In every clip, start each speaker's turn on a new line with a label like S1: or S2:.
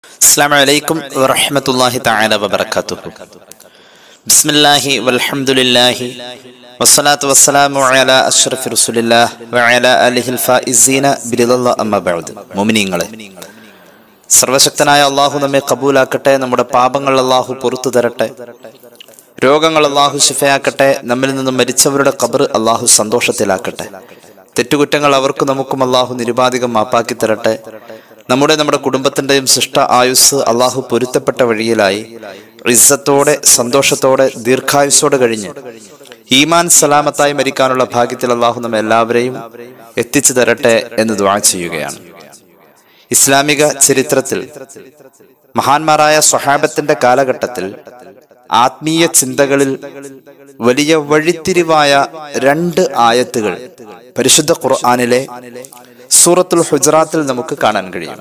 S1: السلام عليكم ورحمة الله تعالى وبركاته بسم الله والحمد لله والصلاة والسلام على أشرف رسول الله وعلى آله الفائزين برضا الله أما بعد മുഅ്മിനീങ്ങളെ സർവശക്തനായ അള്ളാഹു നമ്മെ കബൂലാക്കട്ടെ നമ്മുടെ പാപങ്ങൾ അള്ളാഹു പുറത്തു തരട്ടെ രോഗങ്ങൾ അള്ളാഹു ശിഫയാക്കട്ടെ നമ്മിൽ നിന്നും മരിച്ചവരുടെ കബർ അള്ളാഹു സന്തോഷത്തിലാക്കട്ടെ തെറ്റുകുറ്റങ്ങൾ അവർക്കും നമുക്കും അള്ളാഹു നിരുപാധികം മാപ്പാക്കി തരട്ടെ നമ്മുടെ നമ്മുടെ കുടുംബത്തിന്റെയും സൃഷ്ട ആയുസ് അള്ളാഹു പൊരുത്തപ്പെട്ട വഴിയിലായി ഇസ്സത്തോടെ സന്തോഷത്തോടെ ദീർഘായുസോടെ കഴിഞ്ഞ് ഈമാൻ സലാമത്തായി മരിക്കാനുള്ള ഭാഗ്യത്തിൽ അള്ളാഹു നമ്മെ എല്ലാവരെയും എത്തിച്ചു തരട്ടെ എന്ന് ദ്വാ ചെയ്യുകയാണ് ഇസ്ലാമിക ചരിത്രത്തിൽ മഹാന്മാരായ സ്വഹാബത്തിന്റെ കാലഘട്ടത്തിൽ ആത്മീയ ചിന്തകളിൽ വലിയ വഴിത്തിരിവായ രണ്ട് ആയത്തുകൾ പരിശുദ്ധ ഖുർആാനിലെ സൂറത്തുൽ ഹുജറാത്തിൽ നമുക്ക് കാണാൻ കഴിയും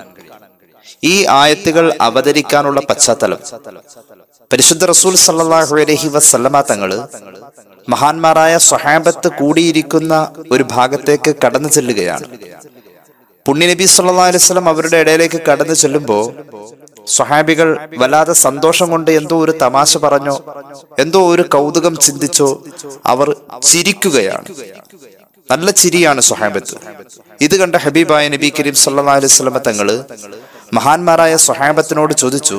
S1: ഈ ആയത്തുകൾ അവതരിക്കാനുള്ള പശ്ചാത്തലം പരിശുദ്ധ റസൂൽ സല്ലാഹു അലഹി വസല്ലമ തങ്ങള് മഹാന്മാരായ സ്വഹാബത്ത് കൂടിയിരിക്കുന്ന ഒരു ഭാഗത്തേക്ക് കടന്നു ചെല്ലുകയാണ് പുണ്യനബി സല്ലാ അലൈവലം അവരുടെ ഇടയിലേക്ക് കടന്നു ചെല്ലുമ്പോൾ സ്വഹാബികൾ വല്ലാതെ സന്തോഷം കൊണ്ട് എന്തോ ഒരു തമാശ പറഞ്ഞോ എന്തോ ഒരു കൗതുകം ചിന്തിച്ചോ അവർ ചിരിക്കുകയാണ് നല്ല ചിരിയാണ് സ്വഹാബത്ത് ഇത് കണ്ട ഹബീബായ നബി കരീം സല്ലാ അലൈഹി സ്വലമ തങ്ങള് മഹാന്മാരായ സ്വഹാബത്തിനോട് ചോദിച്ചു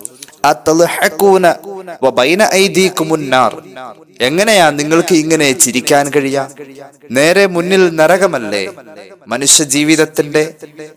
S1: "അത്തദ്ഹഖൂന വബൈന ഐദീകുമുന്നാർ?" എങ്ങനെയാ നിങ്ങൾക്ക് ഇങ്ങനെ ചിരിക്കാൻ കഴിയാ നേരെ മുന്നിൽ നരകമല്ലേ മനുഷ്യ ജീവിതത്തിന്റെ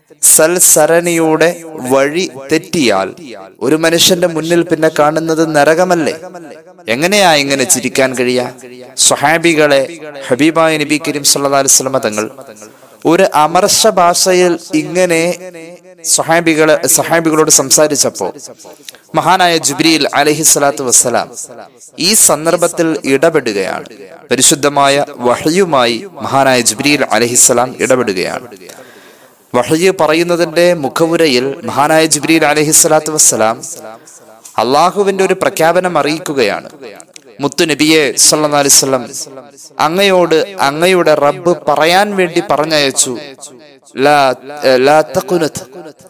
S1: സൽസരണിയുടെ വഴി തെറ്റിയാൽ ഒരു മനുഷ്യന്റെ മുന്നിൽ പിന്നെ കാണുന്നത് നരകമല്ലേ എങ്ങനെയാ ഇങ്ങനെ ചിരിക്കാൻ കഴിയാ സ്വഹാബികളെ ഹബീബായ നബി കരീം സല്ലാ അലിസ്ലമ തങ്ങൾ ഒരു അമർഷ ഭാഷയിൽ ഇങ്ങനെ സഹാബികളെ സഹാബികളോട് സംസാരിച്ചപ്പോ മഹാനായ ജുബ്രീൽ അലഹി സ്വലാത്തു വസ്സലാം ഈ സന്ദർഭത്തിൽ ഇടപെടുകയാണ് പരിശുദ്ധമായ വഹയുമായി മഹാനായ ജുബ്രീൽ അലഹിസ്സലാം ഇടപെടുകയാണ് വഹയ്യ് പറയുന്നതിന്റെ മുഖവുരയിൽ മഹാനായ ജിബ്രീൽ അലഹി സ്വലാത്തു വസ്സലാം അള്ളാഹുവിന്റെ ഒരു പ്രഖ്യാപനം അറിയിക്കുകയാണ് മുത്തു നബിയെ സല്ലാ അലിസ്ലം അങ്ങയോട് അങ്ങയുടെ റബ്ബ് പറയാൻ വേണ്ടി പറഞ്ഞയച്ചു ലാ ലാ തഖുനത്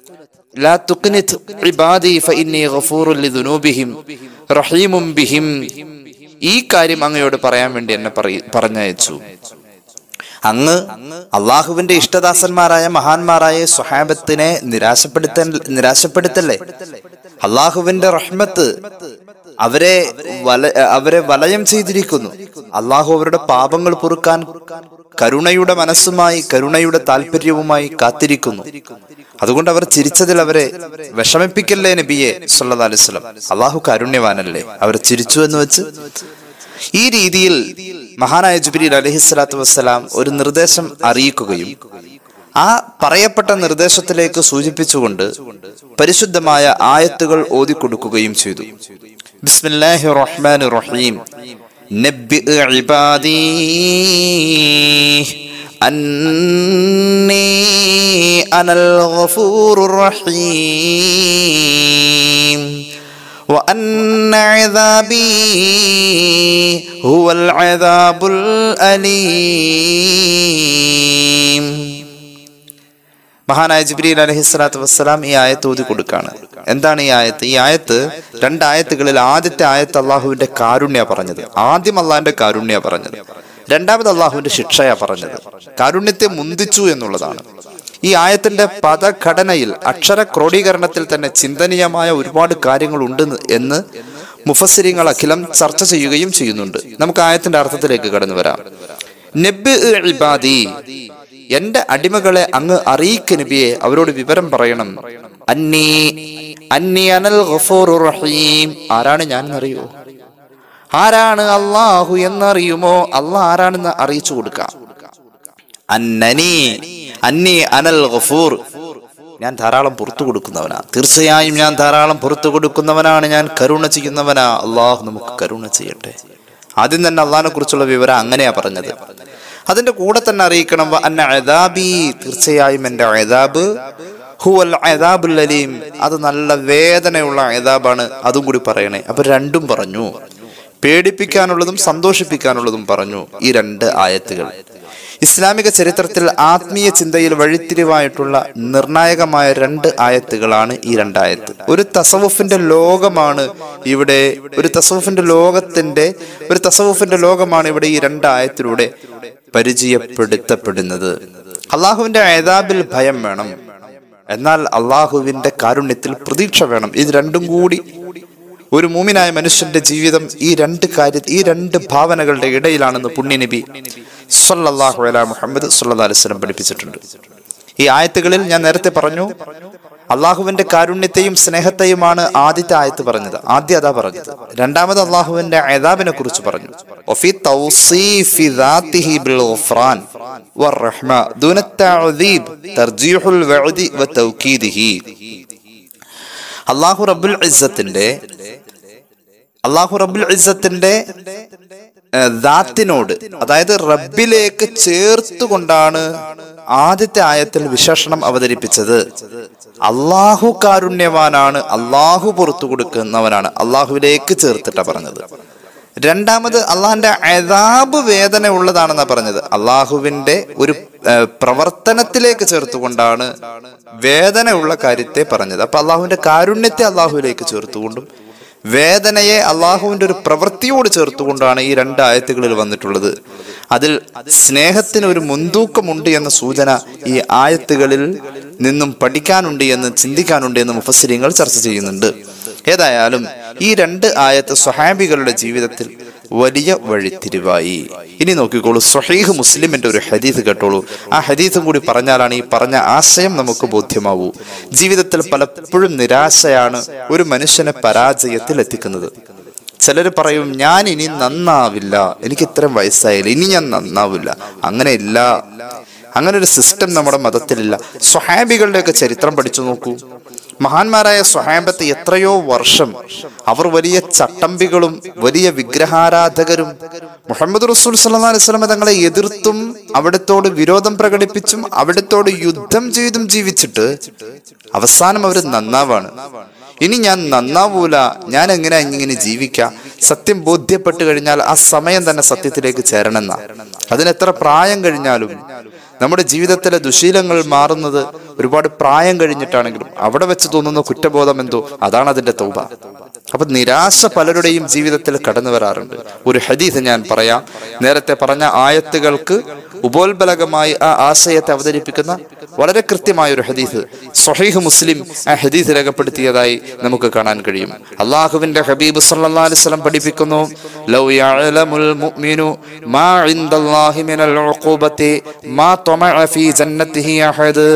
S1: ലാ തുഖ്നിത് ഇബാദി ഫഇന്നി ഗഫൂറുൻ ലിദുനൂബിഹിം റഹീമും ബിഹിം ഈ കാര്യം അങ്ങയോട് പറയാൻ വേണ്ടി എന്നെ പറഞ്ഞയച്ചു അങ്ങ് അള്ളാഹുവിന്റെ ഇഷ്ടദാസന്മാരായ മഹാന്മാരായ സുഹാബത്തിനെ നിരാശപ്പെടുത്ത നിരാശപ്പെടുത്തല്ലേ അള്ളാഹുവിന്റെ റഹ്മത്ത് അവരെ വല അവരെ വലയം ചെയ്തിരിക്കുന്നു അള്ളാഹു അവരുടെ പാപങ്ങൾ പൊറുക്കാൻ കരുണയുടെ മനസ്സുമായി കരുണയുടെ താല്പര്യവുമായി കാത്തിരിക്കുന്നു അതുകൊണ്ട് അവർ ചിരിച്ചതിൽ അവരെ വിഷമിപ്പിക്കല്ലേ നബിയെ സല്ലാ അലിസ്ലം അള്ളാഹു കാരുണ്യവാനല്ലേ അവർ ചിരിച്ചു എന്ന് വെച്ച് ഈ രീതിയിൽ മഹാനായ ജുബിരി അലഹിസ്ലാത്തു വസ്സലാം ഒരു നിർദ്ദേശം അറിയിക്കുകയും ആ പറയപ്പെട്ട നിർദ്ദേശത്തിലേക്ക് സൂചിപ്പിച്ചുകൊണ്ട് പരിശുദ്ധമായ ആയത്തുകൾ ഓതിക്കൊടുക്കുകയും ചെയ്തു ബിസ്മില്ലാഹി റഹ്മാൻ റഹീം നബ്ബി ഇബാദി അന്നീ അനൽ ഗഫൂറുർ റഹീം وأن عذابي هو العذاب الأليم മഹാനായ ജിബ്രീൽ അലഹി സ്വലാത്തു വസ്സലാം ഈ ആയത്ത് ഓതി കൊടുക്കാണ് എന്താണ് ഈ ആയത്ത് ഈ ആയത്ത് രണ്ടായത്തുകളിൽ ആദ്യത്തെ ആയത്ത് അള്ളാഹുവിന്റെ കാരുണ്യ പറഞ്ഞത് ആദ്യം അള്ളാഹിന്റെ കാരുണ്യ പറഞ്ഞത് രണ്ടാമത് അള്ളാഹുവിന്റെ ശിക്ഷയാ പറഞ്ഞത് കാരുണ്യത്തെ മുന്തിച്ചു എന്നുള്ളതാണ് ഈ ആയത്തിന്റെ പദഘടനയിൽ അക്ഷര ക്രോഡീകരണത്തിൽ തന്നെ ചിന്തനീയമായ ഒരുപാട് കാര്യങ്ങളുണ്ട് എന്ന് മുഫസിരിങ്ങൾ അഖിലം ചർച്ച ചെയ്യുകയും ചെയ്യുന്നുണ്ട് നമുക്ക് ആയത്തിന്റെ അർത്ഥത്തിലേക്ക് കടന്നു വരാം നബ് ഇബാദി എന്റെ അടിമകളെ അങ്ങ് അറിയിക്ക നബിയെ അവരോട് വിവരം പറയണം അന്നീ അന്നി അനൽ റഹീം ആരാണ് ഞാൻ എന്നറിയോ ആരാണ് അള്ളാഹു എന്നറിയുമോ അള്ളാഹ് ആരാണെന്ന് അറിയിച്ചു കൊടുക്കാം അന്നനി അന്നി അനൽ ഗഫൂർ ഞാൻ ധാരാളം പുറത്തു കൊടുക്കുന്നവനാ തീർച്ചയായും ഞാൻ ധാരാളം പുറത്തു കൊടുക്കുന്നവനാണ് ഞാൻ കരുണ ചെയ്യുന്നവനാ അള്ളാഹു നമുക്ക് കരുണ ചെയ്യട്ടെ ആദ്യം തന്നെ അള്ളാഹിനെ കുറിച്ചുള്ള വിവരം അങ്ങനെയാ പറഞ്ഞത് അതിന്റെ കൂടെ തന്നെ അറിയിക്കണം അന്ന അദാബി തീർച്ചയായും എന്റെ അദാബ് ഹുവൽ അദാബുൽ അലീം അത് നല്ല വേദനയുള്ള അദാബാണ് അതും കൂടി പറയണേ അപ്പൊ രണ്ടും പറഞ്ഞു പേടിപ്പിക്കാനുള്ളതും സന്തോഷിപ്പിക്കാനുള്ളതും പറഞ്ഞു ഈ രണ്ട് ആയത്തുകൾ ഇസ്ലാമിക ചരിത്രത്തിൽ ആത്മീയ ചിന്തയിൽ വഴിത്തിരിവായിട്ടുള്ള നിർണായകമായ രണ്ട് ആയത്തുകളാണ് ഈ രണ്ടായത്ത് ഒരു തസവുഫിന്റെ ലോകമാണ് ഇവിടെ ഒരു തസവുഫിന്റെ ലോകത്തിന്റെ ഒരു തസവുഫിന്റെ ലോകമാണ് ഇവിടെ ഈ രണ്ടായത്തിലൂടെ പരിചയപ്പെടുത്തപ്പെടുന്നത് അള്ളാഹുവിന്റെ ഏതാബിൽ ഭയം വേണം എന്നാൽ അള്ളാഹുവിന്റെ കാരുണ്യത്തിൽ പ്രതീക്ഷ വേണം ഇത് രണ്ടും കൂടി ഒരു മൂമിനായ മനുഷ്യന്റെ ജീവിതം ഈ രണ്ട് കാര്യ ഈ രണ്ട് ഭാവനകളുടെ ഇടയിലാണെന്ന് പുണ്യനബി സല്ലല്ലാഹു അലാ മുഹമ്മദ് സല്ലല്ലാഹു അലൈഹി വസല്ലം പഠിപ്പിച്ചിട്ടുണ്ട് ഈ ആയത്തുകളിൽ ഞാൻ നേരത്തെ പറഞ്ഞു അള്ളാഹുവിന്റെ കാരുണ്യത്തെയും സ്നേഹത്തെയുമാണ് ആദ്യത്തെ ആയത്ത് പറഞ്ഞത് ആദ്യം അതാ പറഞ്ഞത് രണ്ടാമത് അള്ളാഹുവിന്റെ അതാബിനെ കുറിച്ച് പറഞ്ഞു وفي توصيف ذاته بالغفران والرحمة دون التعذيب ترجيح الوعد وتوكيده അള്ളാഹു റബ്ബുൽ ഇസ്സത്തിന്റെ അള്ളാഹു റബ്ബുൽ ഇസ്സത്തിന്റെ ഏഹ്, ദാത്തിനോട് അതായത് റബ്ബിലേക്ക് ചേർത്തുകൊണ്ടാണ് ആദ്യത്തെ ആയത്തിൽ വിശേഷണം അവതരിപ്പിച്ചത് അള്ളാഹു കാരുണ്യവാനാണ് അള്ളാഹു പുറത്തു കൊടുക്കുന്നവനാണ് അള്ളാഹുവിലേക്ക് ചേർത്തിട്ടാ പറഞ്ഞത് രണ്ടാമത് അള്ളാഹിന്റെ അതാബ് വേദന ഉള്ളതാണെന്നാ പറഞ്ഞത് അള്ളാഹുവിന്റെ ഒരു ഏഹ്, പ്രവർത്തനത്തിലേക്ക് ചേർത്തുകൊണ്ടാണ് വേദനയുള്ള കാര്യത്തെ പറഞ്ഞത് അപ്പൊ അള്ളാഹുവിന്റെ കാരുണ്യത്തെ അള്ളാഹുവിലേക്ക് ചേർത്തുകൊണ്ടും വേദനയെ അള്ളാഹുവിന്റെ ഒരു പ്രവൃത്തിയോട് ചേർത്തുകൊണ്ടാണ് ഈ രണ്ട് ആയത്തുകളിൽ വന്നിട്ടുള്ളത് അതിൽ സ്നേഹത്തിന് ഒരു മുൻതൂക്കമുണ്ട് എന്ന സൂചന ഈ ആയത്തുകളിൽ നിന്നും പഠിക്കാനുണ്ട് എന്ന് ചിന്തിക്കാനുണ്ട് എന്ന് മുഫസ്സിരിങ്ങൾ ചർച്ച ചെയ്യുന്നുണ്ട് ഏതായാലും ഈ രണ്ട് ആയത്ത് സ്വഹാബികളുടെ ജീവിതത്തിൽ വലിയ വഴിത്തിരിവായി ഇനി നോക്കിക്കോളൂ സ്വഹീഹ് മുസ്ലിമിന്റെ ഒരു ഹദീസ് കേട്ടോളൂ ആ ഹദീസും കൂടി പറഞ്ഞാലാണ് ഈ പറഞ്ഞ ആശയം നമുക്ക് ബോധ്യമാവൂ ജീവിതത്തിൽ പലപ്പോഴും നിരാശയാണ് ഒരു മനുഷ്യനെ പരാജയത്തിൽ എത്തിക്കുന്നത് ചിലർ പറയും ഞാൻ ഇനി നന്നാവില്ല എനിക്ക് ഇത്രയും വയസ്സായില്ല ഇനി ഞാൻ നന്നാവില്ല അങ്ങനെയില്ല അങ്ങനെ ഒരു സിസ്റ്റം നമ്മുടെ മതത്തിലില്ല സ്വഹാബികളുടെയൊക്കെ ചരിത്രം പഠിച്ചു നോക്കൂ മഹാന്മാരായ സ്വഹാബത്ത് എത്രയോ വർഷം അവർ വലിയ ചട്ടമ്പികളും വലിയ വിഗ്രഹാരാധകരും മുഹമ്മദ് റസൂൽ സല്ലല്ലാഹു അലൈഹി വസല്ലം തങ്ങളെ എതിർത്തും അവിടത്തോട് വിരോധം പ്രകടിപ്പിച്ചും അവിടത്തോട് യുദ്ധം ചെയ്തും ജീവിച്ചിട്ട് അവസാനം അവർ നന്നാവാണ് ഇനി ഞാൻ നന്നാവൂല ഞാൻ എങ്ങനെ ഇങ്ങനെ ജീവിക്കാം സത്യം ബോധ്യപ്പെട്ട് കഴിഞ്ഞാൽ ആ സമയം തന്നെ സത്യത്തിലേക്ക് ചേരണമെന്ന അതിനെത്ര പ്രായം കഴിഞ്ഞാലും നമ്മുടെ ജീവിതത്തിലെ ദുശീലങ്ങൾ മാറുന്നത് ഒരുപാട് പ്രായം കഴിഞ്ഞിട്ടാണെങ്കിലും അവിടെ വെച്ച് തോന്നുന്ന കുറ്റബോധം എന്തോ അതാണ് അതിന്റെ തൗബ അപ്പൊ നിരാശ പലരുടെയും ജീവിതത്തിൽ കടന്നു വരാറുണ്ട് ഒരു ഹദീസ് ഞാൻ പറയാം നേരത്തെ പറഞ്ഞ ആയത്തുകൾക്ക് ഉപോത്ബലകമായി ആ ആശയത്തെ അവതരിപ്പിക്കുന്ന വളരെ കൃത്യമായ ഒരു ഹദീസ് സ്വഹീഹ് മുസ്ലിം ആ ഹദീസ് രേഖപ്പെടുത്തിയതായി നമുക്ക് കാണാൻ കഴിയും അള്ളാഹുവിന്റെ ഹബീബ് സല്ലല്ലാഹു അലൈഹി വസല്ലം പഠിപ്പിക്കുന്നു ലൗ യഅലമുൽ മുഅ്മിനു മാ ഇൻദല്ലാഹി മിനൽ ഉഖൂബത്തി മാ തമഅ ഫീ ജന്നത്തിഹി അഹദ്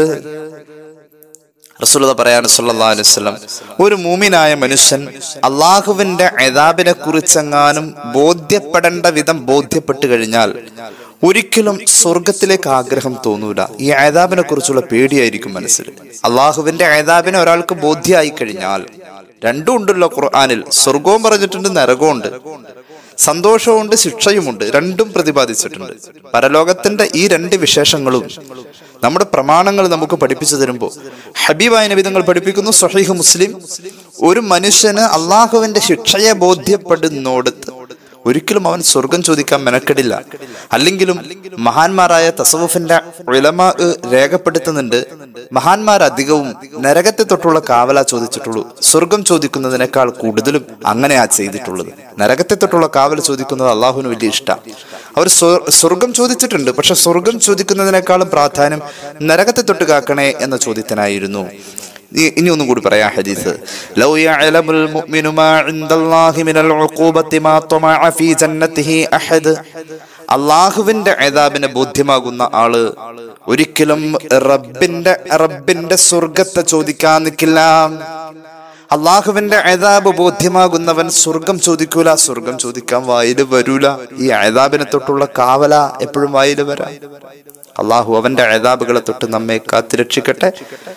S1: റസൂലുള്ളാഹി പറയാണ് സല്ലല്ലാഹു അലൈഹി വസല്ലം ഒരു മൂമിനായ മനുഷ്യൻ അള്ളാഹുവിന്റെ അതാബിനെ കുറിച്ചെങ്ങാനും ബോധ്യപ്പെടേണ്ട വിധം ബോധ്യപ്പെട്ട് കഴിഞ്ഞാൽ ഒരിക്കലും സ്വർഗത്തിലേക്ക് ആഗ്രഹം തോന്നൂല ഈ അതാബിനെ കുറിച്ചുള്ള പേടിയായിരിക്കും മനസ്സിൽ അള്ളാഹുവിന്റെ അതാബിനെ ഒരാൾക്ക് ബോധ്യമായി കഴിഞ്ഞാൽ രണ്ടും ഉണ്ടല്ലോ ഖുർആനിൽ സ്വർഗവും പറഞ്ഞിട്ടുണ്ട് നരകവും ഉണ്ട് സന്തോഷവുമുണ്ട് ശിക്ഷയുമുണ്ട് രണ്ടും പ്രതിപാദിച്ചിട്ടുണ്ട് പരലോകത്തിന്റെ ഈ രണ്ട് വിശേഷങ്ങളും നമ്മുടെ പ്രമാണങ്ങൾ നമുക്ക് പഠിപ്പിച്ചു തരുമ്പോൾ ഹബീബായ നബിതങ്ങൾ പഠിപ്പിക്കുന്നു സഹീഹ് മുസ്ലിം ഒരു മനുഷ്യന് അള്ളാഹുവിന്റെ ശിക്ഷയെ ബോധ്യപ്പെടുന്നോടത്ത് ഒരിക്കലും അവൻ സ്വർഗം ചോദിക്കാൻ മെനക്കെടില്ല അല്ലെങ്കിലും മഹാന്മാരായ തസവുഫിന്റെ ഉലമ രേഖപ്പെടുത്തുന്നുണ്ട് മഹാന്മാർ അധികവും നരകത്തെ തൊട്ടുള്ള കാവല ചോദിച്ചിട്ടുള്ളൂ സ്വർഗം ചോദിക്കുന്നതിനേക്കാൾ കൂടുതലും അങ്ങനെയാ ചെയ്തിട്ടുള്ളത് നരകത്തെ തൊട്ടുള്ള കാവൽ ചോദിക്കുന്നത് അള്ളാഹുവിന് വലിയ ഇഷ്ടമാണ് അവർ സ്വ- സ്വർഗം ചോദിച്ചിട്ടുണ്ട് പക്ഷെ സ്വർഗം ചോദിക്കുന്നതിനേക്കാളും പ്രാധാന്യം നരകത്തെ തൊട്ട് കാക്കണേ എന്ന ചോദ്യത്തിനായിരുന്നു ഇ- ഇനി ഒന്നും കൂടി പറയാം ഹദീസ് ലൗ യഅലമുൽ മുഅ്മിനു മാ ഇൻദല്ലാഹി മിനൽ ഉഖൂബത്തി മാ തമഅ ഫീ ജന്നത്തിഹി അഹദ് അള്ളാഹുവിന്റെ അതാബിനെ ബോധ്യമാകുന്ന ആള് ഒരിക്കലും റബ്ബിന്റെ റബ്ബിന്റെ സ്വർഗത്തെ ചോദിക്കാൻ നിൽക്കില്ല അള്ളാഹുവിന്റെ അതാബ് ബോധ്യമാകുന്നവൻ സ്വർഗം ചോദിക്കൂല സ്വർഗം ചോദിക്കാൻ വായില് വരൂല ഈ അതാബിനെ തൊട്ടുള്ള കാവല എപ്പോഴും വായില് വരാം അള്ളാഹു അവന്റെ അതാബുകളെ തൊട്ട് നമ്മെ കാത്തുരക്ഷിക്കട്ടെ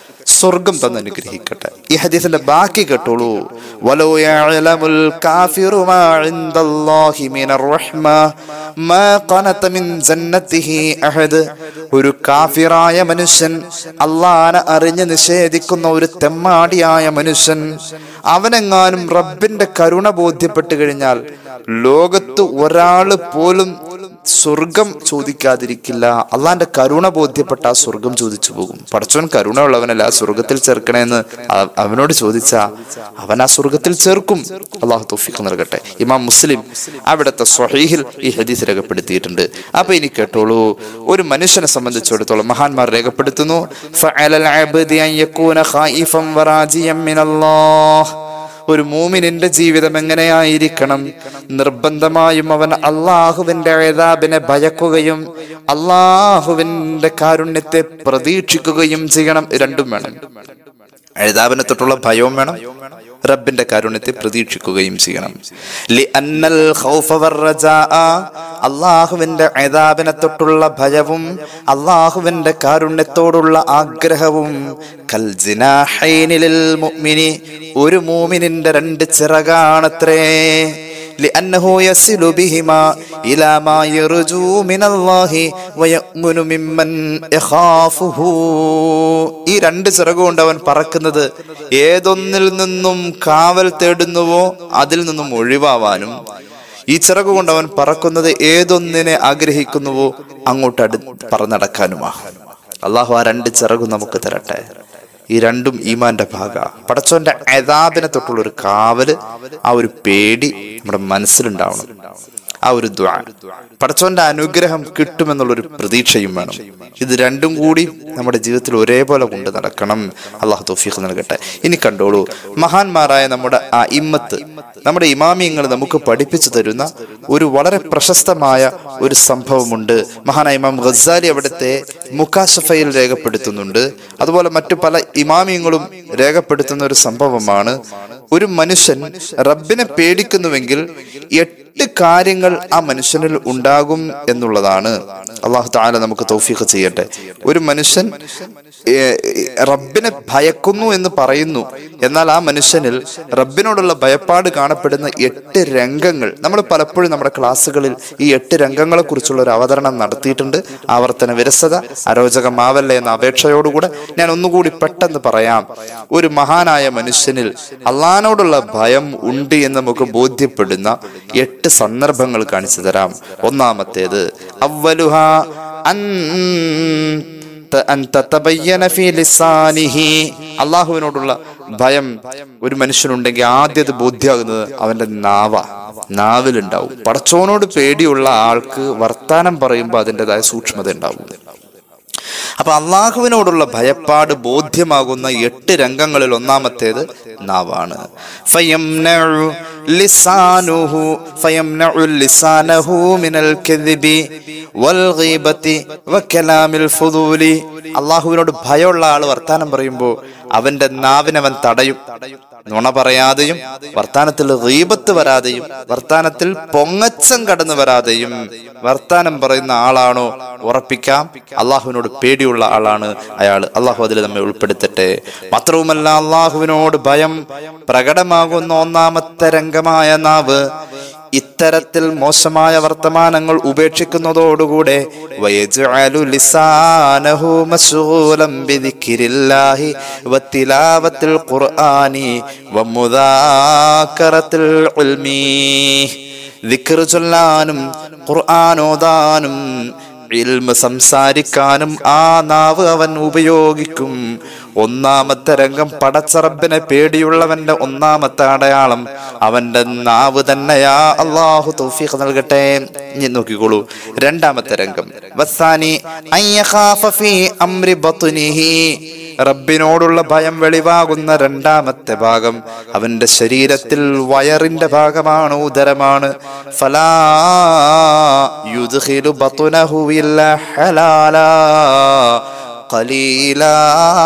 S1: സ്വർഗം തന്ന് അനുഗ്രഹിക്കട്ടെ ഈ ഹദീസിന്റെ ബാക്കി കേട്ടോളൂ വലോ യഅലമുൽ കാഫിറു മാ ഇൻദല്ലാഹി മിനർ റഹ്മ മാ ഖനത മിൻ ജന്നതിഹി അഹദ് ഒരു കാഫിറായ മനുഷ്യൻ അള്ളാനെ അറിഞ്ഞ് നിഷേധിക്കുന്ന ഒരു തെമ്മാടിയായ മനുഷ്യൻ അവനെങ്ങാനും റബ്ബിന്റെ കരുണ ബോധ്യപ്പെട്ടു കഴിഞ്ഞാൽ ലോകത്ത് ഒരാള് പോലും സ്വർഗം ചോദിക്കാതിരിക്കില്ല അള്ളാന്റെ കരുണ ബോധ്യപ്പെട്ട ആ സ്വർഗം ചോദിച്ചു പോകും പടച്ചോൻ കരുണ ഉള്ളവനല്ല ആ സ്വർഗത്തിൽ ചേർക്കണേന്ന് അ- അവനോട് ചോദിച്ചാ അവൻ ആ സ്വർഗത്തിൽ ചേർക്കും അള്ളാഹു തോഫിക്ക് നൽകട്ടെ ഇമാം മുസ്ലിം അവിടുത്തെ സ്വഹീഹിൽ ഈ ഹദീസ് രേഖപ്പെടുത്തിയിട്ടുണ്ട് അപ്പൊ ഇനി കേട്ടോളൂ ഒരു മനുഷ്യനെ സംബന്ധിച്ചിടത്തോളം മഹാന്മാർ രേഖപ്പെടുത്തുന്നു ഫഅലൽ അബ്ദി അൻ യകൂന ഖായിഫൻ വറാജിയൻ മിനല്ലാഹ് ഒരു മൂമിനിന്റെ ജീവിതം എങ്ങനെയായിരിക്കണം നിർബന്ധമായും അവൻ അള്ളാഹുവിന്റെ ഏതാബിനെ ഭയക്കുകയും അള്ളാഹുവിന്റെ കാരുണ്യത്തെ പ്രതീക്ഷിക്കുകയും ചെയ്യണം രണ്ടും വേണം എഴുതാബിനെ തൊട്ടുള്ള ഭയവും വേണം റബ്ബിന്റെ കാരുണ്യത്തെ പ്രതീക്ഷിക്കുകയും ചെയ്യണം ലിഅന്നൽ ഖൗഫ വറജാഅ അള്ളാഹുവിന്റെ എതാബിനെ തൊട്ടുള്ള ഭയവും അള്ളാഹുവിന്റെ കാരുണ്യത്തോടുള്ള ആഗ്രഹവും കൽ ജിനാഹൈനി ലിൽ മുഅ്മിനി ഒരു മൂമിനിന്റെ രണ്ട് ചിറകാണത്രേ لأنه يصل بهما إلى ما يرجو من الله ويأمن ممن يخافه ഈ രണ്ട് ചിറകുകൊണ്ട് അവൻ പറക്കുന്നത് ഏതൊന്നിൽ നിന്നും കാവൽ തേടുന്നുവോ അതിൽ നിന്നും ഒഴിവാവാനും ഈ ചിറകു കൊണ്ട് അവൻ പറക്കുന്നത് ഏതൊന്നിനെ ആഗ്രഹിക്കുന്നുവോ അങ്ങോട്ട് അടു പറന്നടക്കാനുമാ അള്ളാഹു ആ രണ്ട് ചിറകും നമുക്ക് തരട്ടെ ഈ രണ്ടും ഈമാന്റെ ഭാഗ പടച്ചോന്റെ അതാബിനെ തൊട്ടുള്ള ഒരു കാവല് ആ ഒരു പേടി നമ്മുടെ മനസ്സിലുണ്ടാവണം ആ ഒരു ദ്വാ പടച്ചോന്റെ അനുഗ്രഹം കിട്ടുമെന്നുള്ളൊരു പ്രതീക്ഷയും വേണം ഇത് രണ്ടും കൂടി നമ്മുടെ ജീവിതത്തിൽ ഒരേപോലെ കൊണ്ട് നടക്കണം അള്ളാഹു തൗഫീഖ് നൽകട്ടെ ഇനി കണ്ടോളൂ മഹാന്മാരായ നമ്മുടെ ആ ഇമ്മത്ത് നമ്മുടെ ഇമാമിയങ്ങൾ നമുക്ക് പഠിപ്പിച്ചു തരുന്ന ഒരു വളരെ പ്രശസ്തമായ ഒരു സംഭവമുണ്ട് മഹാനായ ഇമാം ഗസാലി അവിടുത്തെ മുക്കാശഫയിൽ രേഖപ്പെടുത്തുന്നുണ്ട് അതുപോലെ മറ്റു പല ഇമാമിയങ്ങളും രേഖപ്പെടുത്തുന്ന ഒരു സംഭവമാണ് ഒരു മനുഷ്യൻ റബ്ബിനെ പേടിക്കുന്നുവെങ്കിൽ എട്ട് കാര്യങ്ങൾ ആ മനുഷ്യനിൽ ഉണ്ടാകും എന്നുള്ളതാണ് അള്ളാഹു താല നമുക്ക് തൗഫീഖ് ചെയ്യട്ടെ ഒരു മനുഷ്യൻ ഏ, റബ്ബിനെ ഭയക്കുന്നു എന്ന് പറയുന്നു എന്നാൽ ആ മനുഷ്യനിൽ റബ്ബിനോടുള്ള ഭയപ്പാട് കാണപ്പെടുന്ന എട്ട് രംഗങ്ങൾ നമ്മൾ പലപ്പോഴും നമ്മുടെ ക്ലാസ്സുകളിൽ ഈ എട്ട് രംഗങ്ങളെ കുറിച്ചുള്ള ഒരു അവതരണം നടത്തിയിട്ടുണ്ട് ആവർത്തന വിരസത അരോചകമാവല്ലേ എന്ന അപേക്ഷയോടുകൂടെ ഞാൻ ഒന്നുകൂടി പെട്ടെന്ന് പറയാം ഒരു മഹാനായ മനുഷ്യനിൽ അള്ളഹാനോടുള്ള ഭയം ഉണ്ട് എന്ന് നമുക്ക് ബോധ്യപ്പെടുന്ന എട്ട് സന്ദർഭങ്ങൾ കാണിച്ചു തരാം ഒന്നാമത്തേത് അവലുഹ അൻ ത- അൻ തതബയ്യന ഫീ ലിസാനിഹി. അള്ളാഹുവിനോടുള്ള ഭയം ഒരു മനുഷ്യനുണ്ടെങ്കിൽ ആദ്യത് ബോധ്യമാകുന്നത് അവന്റെ നാവ നാവിലുണ്ടാവും പടച്ചോനോട് പേടിയുള്ള ആൾക്ക് വർത്താനം പറയുമ്പോൾ അതിൻ്റെതായ സൂക്ഷ്മത ഉണ്ടാവും അപ്പൊ അള്ളാഹുവിനോടുള്ള ഭയപ്പാട് ബോധ്യമാകുന്ന എട്ട് രംഗങ്ങളിൽ ഒന്നാമത്തേത് നാവാണ് ഫയംനഉ ലിസാനുഹു ഫയംനഉ ലിസാനഹു മിനൽ കദിബി വൽ ഗീബത്തി വകലാമിൽ ഫുദൂലി അള്ളാഹുവിനോട് ഭയമുള്ള ആള് വർത്താനം പറയുമ്പോൾ അവന്റെ നാവിനവൻ തടയും നുണ പറയാതെയും വർത്താനത്തിൽ റീബത്ത് വരാതെയും വർത്താനത്തിൽ പൊങ്ങച്ചം കടന്നു വരാതെയും വർത്താനം പറയുന്ന ആളാണോ ഉറപ്പിക്കാം അള്ളാഹുവിനോട് പേടിയുള്ള ആളാണ് അയാൾ അള്ളാഹു അതിൽ നമ്മെ ഉൾപ്പെടുത്തട്ടെ മാത്രവുമല്ല അള്ളാഹുവിനോട് ഭയം പ്രകടമാകുന്ന ഒന്നാമത്തെ രംഗമായ നാവ് ഇത്തരത്തിൽ മോശമായ വർത്തമാനങ്ങൾ ഉപേക്ഷിക്കുന്നതോടുകൂടെ വയജ്അലു ലിസാനഹു മശ്ഗൂലൻ ബിദിക്രില്ലാഹി വത്തിലാവത്തിൽ ഖുർആനി വമുദാക്കറത്തിൽ ഉൽമി ദിക്ർ ചൊല്ലാനും ഖുർആൻ ഓതാനും ഇൽമ സംസാരിക്കാനും ആ നാവ് അവൻ ഉപയോഗിക്കും ഒന്നാമത്തെ രംഗം പടച്ചറബിനെ പേടിയുള്ളവന്റെ ഒന്നാമത്തെ അടയാളം അവന്റെ നാവ് തന്നെയാ അള്ളാഹു തൗഫീഖ് നൽകട്ടെ ഇനി നോക്കിക്കോളൂ രണ്ടാമത്തെ രംഗം വസാനി അയ്യഖാഫ ഫീ അംരി ബത്നിഹി റബ്ബിനോടുള്ള ഭയം വെളിവാകുന്ന രണ്ടാമത്തെ ഭാഗം അവന്റെ ശരീരത്തിൽ വയറിന്റെ ഭാഗമാണ് ഉദരമാണ് ഫലാ യുദ്ഖിലു ബത്നഹു ഇല്ലാ ഹലാലാ ഖലീലാ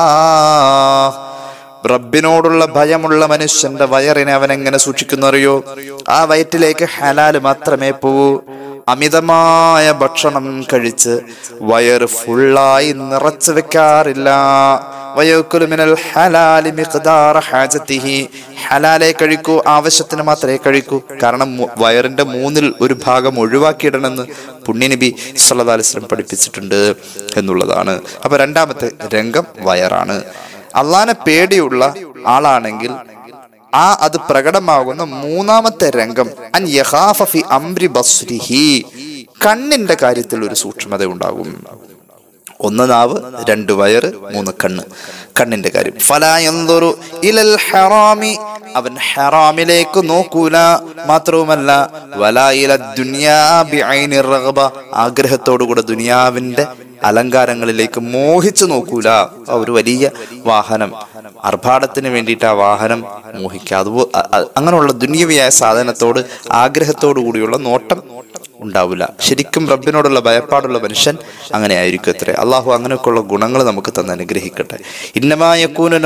S1: റബ്ബിനോടുള്ള ഭയമുള്ള മനുഷ്യന്റെ വയറിനെ അവൻ എങ്ങനെ സൂക്ഷിക്കുന്നു അറിയോ ആ വയറ്റിലേക്ക് ഹലാല് മാത്രമേ പോവൂ അമിതമായ ഭക്ഷണം കഴിച്ച് വയറ് ഫുള്ളായി നിറച്ചു വെക്കാറില്ല വയക്കുലു മിനൽ ഹലാലി മിഖ്ദാറ ഹാജത്തിഹി ഹലാലെ കഴിക്കൂ ആവശ്യത്തിന് മാത്രമേ കഴിക്കൂ കാരണം മു- വയറിന്റെ മൂന്നിൽ ഒരു ഭാഗം ഒഴിവാക്കിയിടണമെന്ന് പുണ്യനബി സല്ലല്ലാഹു അലൈഹി വസല്ലം പഠിപ്പിച്ചിട്ടുണ്ട് എന്നുള്ളതാണ് അപ്പൊ രണ്ടാമത്തെ രംഗം വയറാണ് അള്ളാനെ പേടിയുള്ള ആളാണെങ്കിൽ ആ അത് പ്രകടമാകുന്ന മൂന്നാമത്തെ രംഗം അൻ യഖാഫ ഫി അംരി ബസ്രിഹി കണ്ണിന്റെ കാര്യത്തിൽ ഒരു സൂക്ഷ്മത ഉണ്ടാകും ഒന്ന് നാവ് രണ്ട് വയറ് മൂന്ന് കണ്ണ് കണ്ണിന്റെ കാര്യം ഫലാ യൻദുറു ഇലൽ ഹറാമി അവൻ ഹറാമിലേക്ക് നോക്കൂല മാത്രവുമല്ല വലാ ഇല ദുനിയാ ബിഐനി റഗ്ബ ആഗ്രഹത്തോടുകൂടെ ദുനിയാവിന്റെ അലങ്കാരങ്ങളിലേക്ക് മോഹിച്ചു നോക്കൂല ആ ഒരു വലിയ വാഹനം ആർഭാടത്തിന് വേണ്ടിയിട്ട് ആ വാഹനം മോഹിക്കുക അതുപോ അ- അ- അങ്ങനെയുള്ള ദുന്യവിയായ സാധനത്തോട് ആഗ്രഹത്തോടു കൂടിയുള്ള നോട്ടം ഉണ്ടാവില്ല ശരിക്കും റബ്ബിനോടുള്ള ഭയപ്പാടുള്ള മനുഷ്യൻ അങ്ങനെ ആയിരിക്കും അത്രേ അള്ളാഹു അങ്ങനെയൊക്കെയുള്ള ഗുണങ്ങൾ നമുക്ക് തന്നെ അനുഗ്രഹിക്കട്ടെ ഇന്നമായൂന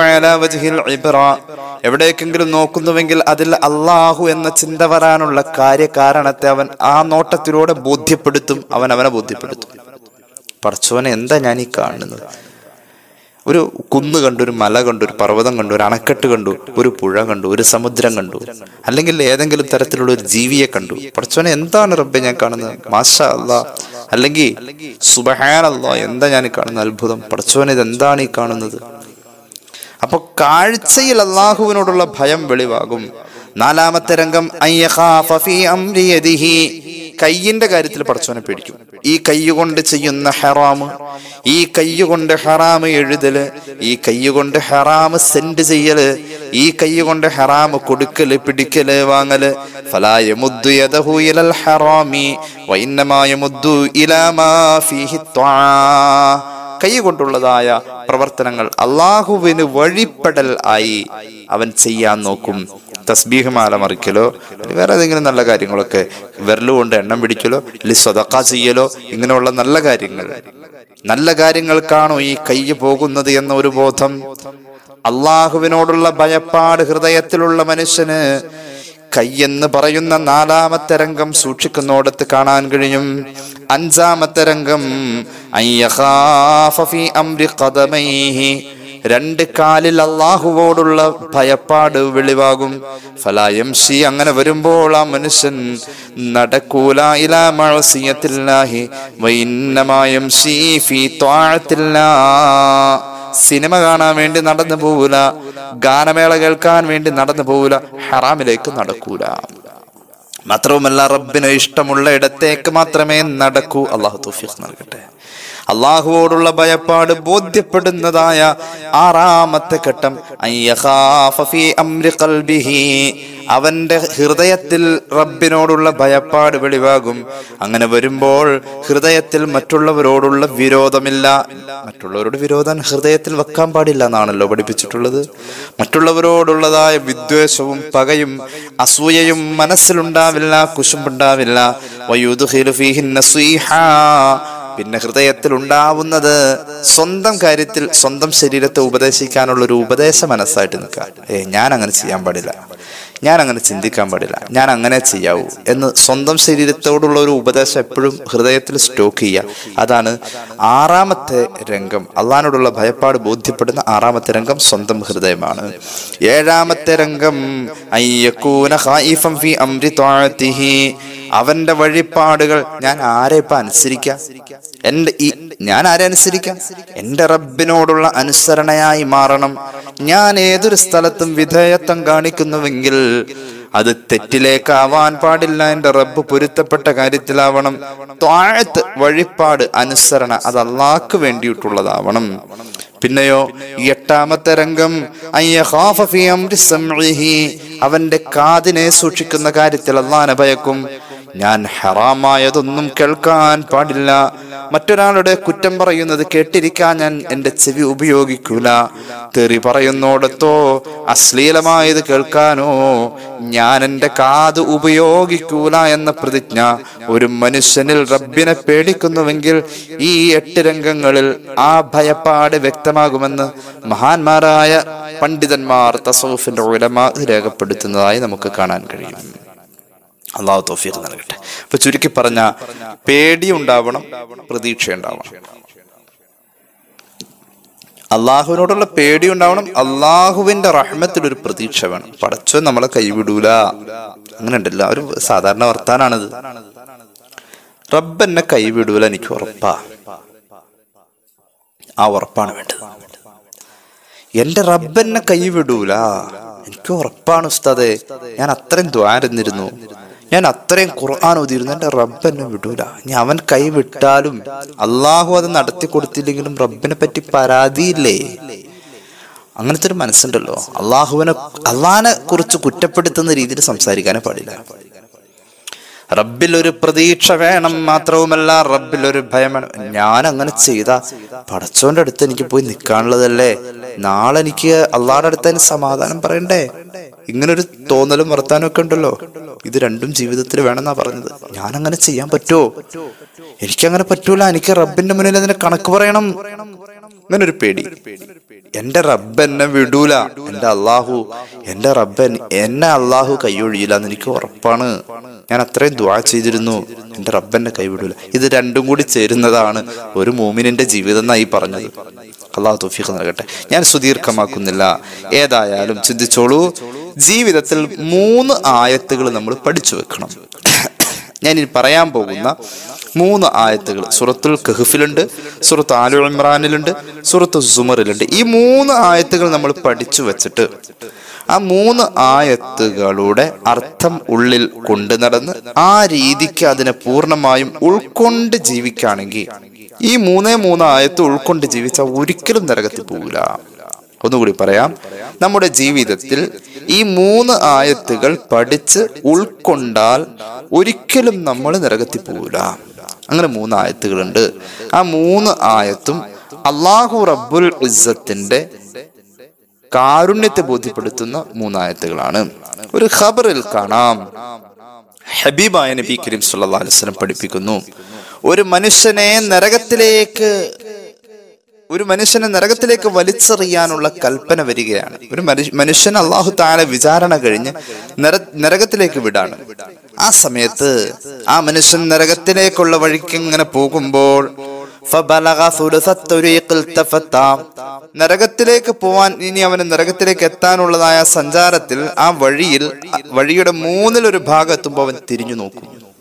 S1: എവിടേക്കെങ്കിലും നോക്കുന്നുവെങ്കിൽ അതിൽ അള്ളാഹു എന്ന ചിന്ത വരാനുള്ള കാര്യകാരണത്തെ അവൻ ആ നോട്ടത്തിലൂടെ ബോധ്യപ്പെടുത്തും അവൻ അവനെ ബോധ്യപ്പെടുത്തും പടച്ചോനെ എന്താ ഞാൻ ഈ കാണുന്നത് ഒരു കുന്ന് കണ്ടു ഒരു മല കണ്ടു ഒരു പർവ്വതം കണ്ടു ഒരു അണക്കെട്ട് കണ്ടു ഒരു പുഴ കണ്ടു ഒരു സമുദ്രം കണ്ടു അല്ലെങ്കിൽ ഏതെങ്കിലും തരത്തിലുള്ള ഒരു ജീവിയെ കണ്ടു പടച്ചോനെ എന്താണ് റബ്ബെ ഞാൻ കാണുന്നത് മാഷ അല്ലാ അല്ലെങ്കിൽ സുബഹാനല്ലാ എന്താ ഞാൻ ഈ കാണുന്ന അത്ഭുതം പടച്ചോനെ ഇത് എന്താണ് ഈ കാണുന്നത് അപ്പൊ കാഴ്ചയിൽ അള്ളാഹുവിനോടുള്ള ഭയം വെളിവാകും നാലാമത്തെ രംഗം അയ്യഖാഫ ഫീ അംരി യദിഹി. കയ്യിന്റെ കാര്യത്തിൽ പടച്ചോനെ പേടിക്കും ഈ കൈ കൊണ്ട് ചെയ്യുന്ന ഹറാമ് ഈ കൈ കൊണ്ട് ഹറാമ് എഴുതല് ഈ കൈ കൊണ്ട് ഹറാമ് സെൻഡ് ചെയ്യല് ഈ കൈ കൊണ്ട് ഹറാമ് കൊടുക്കല് പിടിക്കല് വാങ്ങല് ഫലാ യമുദ്ദു യദഹു ഇലൽ ഹറാമി വഇന്നമാ യമുദ്ദു ഇലാ മാ ഫീഹി ത്വാ കൈ കൊണ്ടുള്ളതായ പ്രവർത്തനങ്ങൾ അള്ളാഹുവിന് വഴിപ്പെടൽ ആയി അവൻ ചെയ്യാൻ നോക്കും തസ്ബീഹ് മാല മറിക്കലോ അല്ലെങ്കിൽ വേറെ ഏതെങ്കിലും നല്ല കാര്യങ്ങളൊക്കെ വിരലുകൊണ്ട് എണ്ണം പിടിക്കലോ അല്ലെങ്കിൽ സ്വതക്ക ചെയ്യലോ ഇങ്ങനെയുള്ള നല്ല കാര്യങ്ങൾ നല്ല കാര്യങ്ങൾക്കാണോ ഈ കൈ പോകുന്നത് എന്ന ഒരു ബോധം അള്ളാഹുവിനോടുള്ള ഭയപ്പാട് ഹൃദയത്തിലുള്ള മനുഷ്യന് കയ്യെന്ന് പറയുന്ന നാലാമത്തെ രംഗം സൂക്ഷിക്കുന്നോടത്ത് കാണാൻ കഴിയും അഞ്ചാമത്തെ രംഗം അയ്യഖാഫ ഫീ അംരി ഖദമൈഹി. രണ്ട് കാലിൽ അള്ളാഹുവോടുള്ള ഭയപ്പാട് വെളിവാകും ഫലായംഷി അങ്ങനെ വരുമ്പോൾ ആ മനുഷ്യൻ നടക്കൂല ഇലാ മഴസിയത്തില്ലാഹി വൈന്നമായംഷി ഫീ ത്വാഴത്തില്ലാ സിനിമ കാണാൻ വേണ്ടി നടന്നു പോകൂല ഗാനമേള കേൾക്കാൻ വേണ്ടി നടന്നു പോകൂല ഹറാമിലേക്ക് നടക്കൂല മാത്രവുമല്ല റബ്ബിന് ഇഷ്ടമുള്ള ഇടത്തേക്ക് മാത്രമേ നടക്കൂ അള്ളാഹു തൗഫീഖ് നൽകട്ടെ അള്ളാഹുവോടുള്ള ഭയപ്പാട് ബോധ്യപ്പെടുന്നതായ ആറാമത്തെ ഘട്ടം അയ്യഖാഫ ഫീ അംരി ഖൽബിഹി. അവന്റെ ഹൃദയത്തിൽ റബ്ബിനോടുള്ള ഭയപ്പാട് വെളിവാകും അങ്ങനെ വരുമ്പോൾ ഹൃദയത്തിൽ മറ്റുള്ളവരോടുള്ള വിരോധമില്ല മറ്റുള്ളവരോട് വിരോധം ഹൃദയത്തിൽ വെക്കാൻ പാടില്ല എന്നാണല്ലോ പഠിപ്പിച്ചിട്ടുള്ളത് മറ്റുള്ളവരോടുള്ളതായ വിദ്വേഷവും പകയും അസൂയയും മനസ്സിലുണ്ടാവില്ല കുശുമ്പുണ്ടാവില്ല വയുദ്ഖിലു ഫീഹി നസീഹ പിന്നെ ഹൃദയത്തിൽ ഉണ്ടാവുന്നത് സ്വന്തം കാര്യത്തിൽ സ്വന്തം ശരീരത്തെ ഉപദേശിക്കാനുള്ള ഒരു ഉപദേശ മനസ്സായിട്ട് നിൽക്കുക ഏ ഞാൻ അങ്ങനെ ചെയ്യാൻ പാടില്ല ഞാൻ അങ്ങനെ ചിന്തിക്കാൻ പാടില്ല ഞാൻ അങ്ങനെ ചെയ്യാവൂ എന്ന് സ്വന്തം ശരീരത്തോടുള്ള ഒരു ഉപദേശം എപ്പോഴും ഹൃദയത്തിൽ സ്റ്റോക്ക് ചെയ്യുക അതാണ് ആറാമത്തെ രംഗം അള്ളഹാനോടുള്ള ഭയപ്പാട് ബോധ്യപ്പെടുന്ന ആറാമത്തെ രംഗം സ്വന്തം ഹൃദയമാണ് ഏഴാമത്തെ രംഗം അയ്യക്കൂന ഖായിഫൻ ഫീ അംരി ത്വാഅത്തിഹി. അവന്റെ വഴിപ്പാടുകൾ ഞാൻ ആരെ ഇപ്പൊ അനുസരിക്കാം എന്റെ ഈ ഞാൻ ആരെ അനുസരിക്കാം എന്റെ റബ്ബിനോടുള്ള അനുസരണയായി മാറണം ഞാൻ ഏതൊരു സ്ഥലത്തും വിധേയത്വം കാണിക്കുന്നുവെങ്കിൽ അത് തെറ്റിലേക്കാവാൻ പാടില്ല എന്റെ റബ്ബ് പൊരുത്തപ്പെട്ട കാര്യത്തിലാവണം താഴത്ത് വഴിപ്പാട് അനുസരണ അത് അള്ളാഹ്ക്ക് വേണ്ടിയിട്ടുള്ളതാവണം പിന്നെയോ ഈ എട്ടാമത്തെ രംഗം അയ്യഖാഫ ഫീ അംരി സംഇഹി. അവന്റെ കാതിനെ സൂക്ഷിക്കുന്ന കാര്യത്തിൽ അള്ളാനെ ഭയക്കും ഞാൻ ഹറാമായതൊന്നും കേൾക്കാൻ പാടില്ല മറ്റൊരാളുടെ കുറ്റം പറയുന്നത് കേട്ടിരിക്കാൻ ഞാൻ എന്റെ ചെവി ഉപയോഗിക്കൂല തെറി പറയുന്നോടത്തോ അശ്ലീലമായത് കേൾക്കാനോ ഞാൻ എന്റെ കാത് ഉപയോഗിക്കൂല എന്ന പ്രതിജ്ഞ ഒരു മനുഷ്യനിൽ റബ്ബിനെ പേടിക്കുന്നുവെങ്കിൽ ഈ എട്ട് രംഗങ്ങളിൽ ആ ഭയപ്പാട് വ്യക്തമാകുമെന്ന് മഹാന്മാരായ പണ്ഡിതന്മാർ തസൗഫിന്റെ ഉലമ രേഖപ്പെടുത്തുന്നതായി നമുക്ക് കാണാൻ കഴിയും അള്ളാഹു തോഫീഖ് നൽകട്ടെ അപ്പൊ ചുരുക്കി പറഞ്ഞ പേടി ഉണ്ടാവണം പ്രതീക്ഷ ഉണ്ടാവണം അള്ളാഹുവിനോടുള്ള പേടി ഉണ്ടാവണം അള്ളാഹുവിന്റെ റഹ്മത്തിൽ ഒരു പ്രതീക്ഷ വേണം പടച്ചോ നമ്മളെ കൈവിടൂല അങ്ങനെ ഉണ്ടല്ലോ ഒരു സാധാരണ വർത്താനാണിത് റബ്ബ് എന്നെ കൈവിടൂല എനിക്ക് ഉറപ്പാ ആ ഉറപ്പാണ് വേണ്ടത് എന്റെ റബ്ബ് എന്നെ കൈവിടൂല എനിക്ക് ഉറപ്പാണ് ഉസ്താദെ ഞാൻ അത്രയും ദ്വാരുന്നിരുന്നു ഞാൻ അത്രയും ഖുർആൻ ഓതിയിരുന്നു എന്റെ റബ്ബ് എന്നെ വിടൂല ഇനി അവൻ കൈ വിട്ടാലും അള്ളാഹു അത് നടത്തി കൊടുത്തില്ലെങ്കിലും റബ്ബിനെ പറ്റി പരാതിയില്ലേ അങ്ങനത്തെ ഒരു മനസ്സുണ്ടല്ലോ അള്ളാഹുവിനെ അള്ളാഹിനെ കുറിച്ച് കുറ്റപ്പെടുത്തുന്ന രീതിയിൽ സംസാരിക്കാനേ പാടില്ല റബ്ബിൽ ഒരു പ്രതീക്ഷ വേണം മാത്രവുമല്ല റബ്ബിൽ ഒരു ഭയം വേണം ഞാൻ അങ്ങനെ ചെയ്ത പടച്ചോന്റെ അടുത്ത് എനിക്ക് പോയി നിൽക്കാനുള്ളതല്ലേ നാളെ എനിക്ക് അള്ളാഹുടെ അടുത്ത് അതിന് സമാധാനം പറയണ്ടേ ഇങ്ങനൊരു തോന്നലും വർത്താനും ഒക്കെ ഉണ്ടല്ലോ ഇത് രണ്ടും ജീവിതത്തിൽ വേണമെന്നാ പറഞ്ഞത് ഞാൻ അങ്ങനെ ചെയ്യാൻ പറ്റുമോ എനിക്കങ്ങനെ പറ്റൂല എനിക്ക് റബ്ബിന്റെ മുന്നിൽ അതിന് കണക്ക് പറയണം അങ്ങനെ ഒരു പേടി എന്റെ റബ്ബ് എന്നെ വിടൂല എന്റെ അള്ളാഹു എന്റെ റബ്ബ് എൻ- എന്നെ അള്ളാഹു കൈയൊഴിയില്ല എന്ന് എനിക്ക് ഉറപ്പാണ് ഞാൻ അത്രയും ദ്വാ ചെയ്തിരുന്നു എന്റെ റബ്ബ് എന്നെ കൈവിടൂല ഇത് രണ്ടും കൂടി ചേരുന്നതാണ് ഒരു മോമിനിന്റെ ജീവിതം എന്നായി പറഞ്ഞത് അള്ളാഹു തൗഫീഖ് നൽകട്ടെ ഞാൻ സുദീർഘമാക്കുന്നില്ല ഏതായാലും ചിന്തിച്ചോളൂ ജീവിതത്തിൽ മൂന്ന് ആയത്തുകൾ നമ്മൾ പഠിച്ചു വെക്കണം ഞാൻ ഇനി പറയാൻ പോകുന്ന മൂന്ന് ആയത്തുകൾ സുറത്തുൽ കഹഫിലുണ്ട് സുറത്ത് ആലു ഇമ്രാനിലുണ്ട് സുറത്ത് സുമറിലുണ്ട് ഈ മൂന്ന് ആയത്തുകൾ നമ്മൾ പഠിച്ചു വെച്ചിട്ട് ആ മൂന്ന് ആയത്തുകളുടെ അർത്ഥം ഉള്ളിൽ കൊണ്ടു നടന്ന് ആ രീതിക്ക് അതിനെ പൂർണ്ണമായും ഉൾക്കൊണ്ട് ജീവിക്കുകയാണെങ്കിൽ ഈ മൂന്നേ മൂന്ന് ആയത്ത് ഉൾക്കൊണ്ട് ജീവിച്ചാൽ ഒരിക്കലും നരകത്തിൽ പോകില്ല ഒന്നുകൂടി പറയാം നമ്മുടെ ജീവിതത്തിൽ ഈ മൂന്ന് ആയത്തുകൾ പഠിച്ച് ഉൾക്കൊണ്ടാൽ ഒരിക്കലും നമ്മൾ നരകത്തിൽ പോകില്ല അങ്ങനെ മൂന്ന് ആയത്തുകളുണ്ട് ആ മൂന്ന് ആയത്തും അള്ളാഹു റബ്ബുൽ ഇസ്സത്തിന്റെ കാരുണ്യത്തെ ബോധ്യപ്പെടുത്തുന്ന മൂന്നായത്തുകളാണ് ഒരു ഖബറിൽ കാണാം ഹബീബായ നബി കരീം സല്ലല്ലാഹു അലൈഹി വസല്ലം പഠിപ്പിക്കുന്നു ഒരു മനുഷ്യനെ നരകത്തിലേക്ക് ഒരു മനുഷ്യനെ നരകത്തിലേക്ക് വലിച്ചെറിയാനുള്ള കൽപ്പന വരികയാണ് ഒരു മനുഷ്യ- മനുഷ്യൻ അള്ളാഹു താല വിചാരണ കഴിഞ്ഞ് നര നരകത്തിലേക്ക് വിടാണ് ആ സമയത്ത് ആ മനുഷ്യൻ നരകത്തിലേക്കുള്ള വഴിക്ക് ഇങ്ങനെ പോകുമ്പോൾ ഫബലഗ സുലുസ ത്വരീഖിൽ തഫത്ത. നരകത്തിലേക്ക് പോവാൻ ഇനി അവന് നരകത്തിലേക്ക് എത്താനുള്ളതായ സഞ്ചാരത്തിൽ ആ വഴിയിൽ വഴിയുടെ മൂന്നിലൊരു ഭാഗം എത്തുമ്പോൾ അവൻ തിരിഞ്ഞു നോക്കും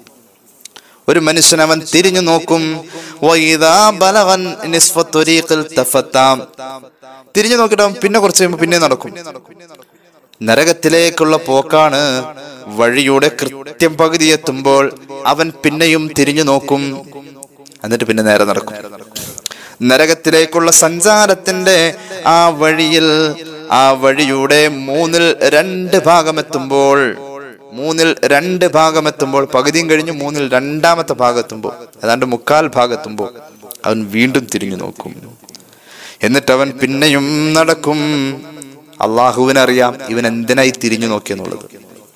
S1: ഒരു മനുഷ്യൻ അവൻ തിരിഞ്ഞു നോക്കും വൈദാ ബലഗൻ നിസ്ഫ ത്വരീഖിൽ തഫത്ത. തിരിഞ്ഞു നോക്കിയിട്ട് അവൻ പിന്നെ കുറച്ച് കഴിയുമ്പോൾ പിന്നെ നടക്കും നരകത്തിലേക്കുള്ള പോക്കാണ് വഴിയുടെ കൃത്യം പകുതി എത്തുമ്പോൾ അവൻ പിന്നെയും തിരിഞ്ഞു നോക്കും എന്നിട്ട് പിന്നെ നേരെ നടക്കും നരകത്തിലേക്കുള്ള സഞ്ചാരത്തിന്റെ ആ വഴിയിൽ ആ വഴിയുടെ മൂന്നിൽ രണ്ട് ഭാഗം എത്തുമ്പോൾ മൂന്നിൽ രണ്ട് ഭാഗം എത്തുമ്പോൾ പകുതിയും കഴിഞ്ഞ് മൂന്നിൽ രണ്ടാമത്തെ ഭാഗം എത്തുമ്പോൾ ഏതാണ്ട് മുക്കാൽ ഭാഗത്തുമ്പോൾ അവൻ വീണ്ടും തിരിഞ്ഞു നോക്കും എന്നിട്ട് അവൻ പിന്നെയും നടക്കും അള്ളാഹുവിനറിയാം ഇവൻ എന്തിനായി തിരിഞ്ഞു നോക്കിയെന്നുള്ളത്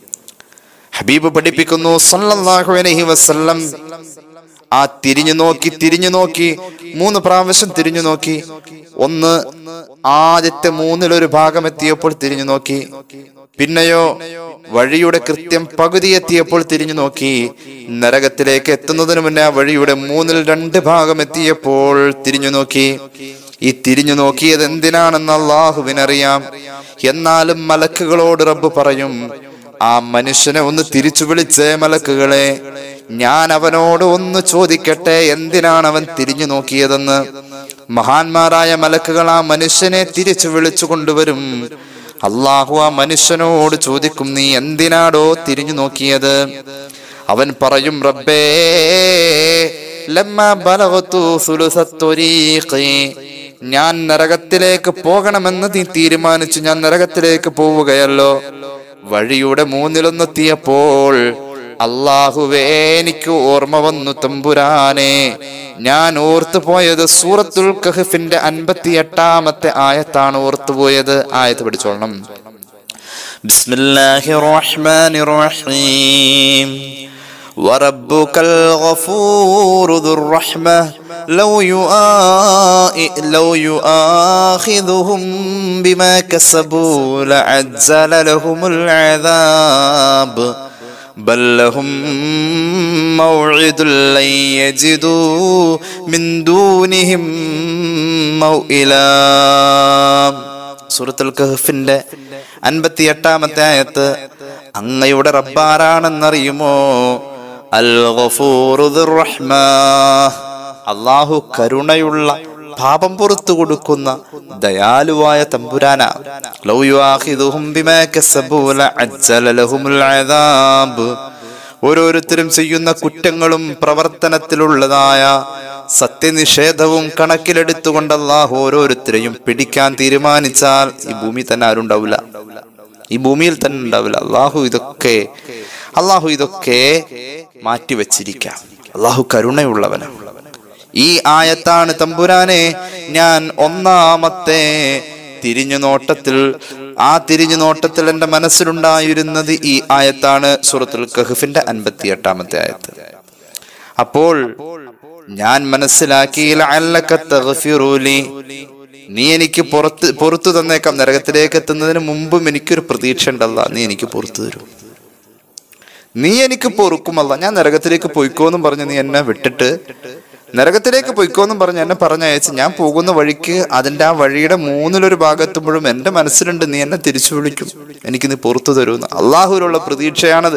S1: ഹബീബ് പഠിപ്പിക്കുന്നു സല്ലല്ലാഹു അലൈഹി വസല്ലം ആ തിരിഞ്ഞു നോക്കി തിരിഞ്ഞു നോക്കി മൂന്ന് പ്രാവശ്യം തിരിഞ്ഞു നോക്കി ഒന്ന് ആദ്യത്തെ മൂന്നിലൊരു ഭാഗം എത്തിയപ്പോൾ തിരിഞ്ഞു നോക്കി പിന്നെയോ വഴിയുടെ കൃത്യം പകുതി എത്തിയപ്പോൾ തിരിഞ്ഞു നോക്കി നരകത്തിലേക്ക് എത്തുന്നതിന് മുന്നേ ആ വഴിയുടെ മൂന്നിൽ രണ്ട് ഭാഗം എത്തിയപ്പോൾ തിരിഞ്ഞു നോക്കി ഈ തിരിഞ്ഞു നോക്കിയത് എന്തിനാണെന്ന് അള്ളാഹുവിനറിയാം എന്നാലും മലക്കുകളോട് റബ്ബ് പറയും ആ മനുഷ്യനെ ഒന്ന് തിരിച്ചു വിളിച്ചേ മലക്കുകളെ ഞാൻ അവനോട് ഒന്ന് ചോദിക്കട്ടെ എന്തിനാണ് അവൻ തിരിഞ്ഞു നോക്കിയതെന്ന് മഹാന്മാരായ മലക്കുകൾ ആ മനുഷ്യനെ തിരിച്ചു വിളിച്ചു കൊണ്ടുവരും അള്ളാഹു ആ മനുഷ്യനോട് ചോദിക്കും നീ എന്തിനാടോ തിരിഞ്ഞു നോക്കിയത് അവൻ പറയും റബ്ബേ ലമ്മ ബലഗതു സുലുസത്തൊരീഖി ഞാൻ നരകത്തിലേക്ക് പോകണമെന്ന് നീ തീരുമാനിച്ചു ഞാൻ നരകത്തിലേക്ക് പോവുകയല്ലോ വഴിയുടെ മൂന്നിലൊന്നെത്തിയപ്പോൾ അള്ളാഹുവേ എനിക്ക് ഓർമ്മ വന്നു തമ്പുരാനെ ഞാൻ ഓർത്തുപോയത് സൂറത്തുൽ കഹഫിന്റെ അൻപത്തി എട്ടാമത്തെ ആയത്താണ് ഓർത്തുപോയത് ആയത്ത് പഠിച്ചോളണം ബിസ്മില്ലാഹിർ റഹ്മാനിർ റഹീം وربك الغفور ذو الرحمة لو, يؤا... لو يؤاخذهم بما كسبوا لعجل لهم العذاب بل لهم موعد لن يجدوا من دونهم موئلا സൂറത്തുൽ കഹഫിന്റെ അൻപത്തി എട്ടാമത്തെ ആയത്ത് അങ്ങയുടെ റബ്ബാരാണെന്നറിയുമോ അൽ ഗഫൂറു ദുർ റഹ്മാ. അള്ളാഹു കരുണയുള്ള പാപം പുറത്തു കൊടുക്കുന്ന ദയാലുവായ തമ്പുരാന ലൗ യുആഖിദുഹും ബിമാ കസബൂ ലഅജ്ജല ലഹുമുൽ അദാബ് ഓരോരുത്തരും ചെയ്യുന്ന കുറ്റങ്ങളും പ്രവർത്തനത്തിലുള്ളതായ സത്യനിഷേധവും കണക്കിലെടുത്തുകൊണ്ട് അള്ളാഹു ഓരോരുത്തരെയും പിടിക്കാൻ തീരുമാനിച്ചാൽ ഈ ഭൂമി തന്നെ ആരും ഉണ്ടാവില്ല ഈ ഭൂമിയിൽ തന്നെ ഉണ്ടാവില്ല അള്ളാഹു ഇതൊക്കെ അള്ളാഹു ഇതൊക്കെ മാറ്റിവെച്ചിരിക്കാം അള്ളാഹു കരുണയുള്ളവനാണ് ഈ ആയത്താണ് തമ്പുരാനെ ഞാൻ ഒന്നാമത്തെ തിരിഞ്ഞു നോട്ടത്തിൽ ആ തിരിഞ്ഞു നോട്ടത്തിൽ എൻ്റെ മനസ്സിലുണ്ടായിരുന്നത് ഈ ആയത്താണ് സൂറത്തുൽ കഹഫിന്റെ അൻപത്തി എട്ടാമത്തെ ആയത്ത് അപ്പോൾ ഞാൻ മനസ്സിലാക്കി ലഅല്ലക തഗ്ഫിറുലി. നീ എനിക്ക് പുറത്ത് പുറത്തു തന്നേക്കാം നരകത്തിലേക്ക് എത്തുന്നതിന് മുമ്പും എനിക്കൊരു പ്രതീക്ഷ ഉണ്ടല്ല നീ എനിക്ക് പുറത്തു തരും നീ എനിക്ക് പൊറുക്കുമല്ല ഞാൻ നരകത്തിലേക്ക് പൊയ്ക്കോന്നും പറഞ്ഞ് നീ എന്നെ വിട്ടിട്ട് നരകത്തിലേക്ക് പൊയ്ക്കോന്നും പറഞ്ഞ് എന്നെ പറഞ്ഞയച്ച് ഞാൻ പോകുന്ന വഴിക്ക് അതിന്റെ ആ വഴിയുടെ മൂന്നിലൊരു ഭാഗത്തുമ്പോഴും എന്റെ മനസ്സിലുണ്ട് നീ എന്നെ തിരിച്ചു വിളിക്കും എനിക്ക് നീ പുറത്തു തരുമെന്ന് അള്ളാഹുവിലുള്ള പ്രതീക്ഷയാണത്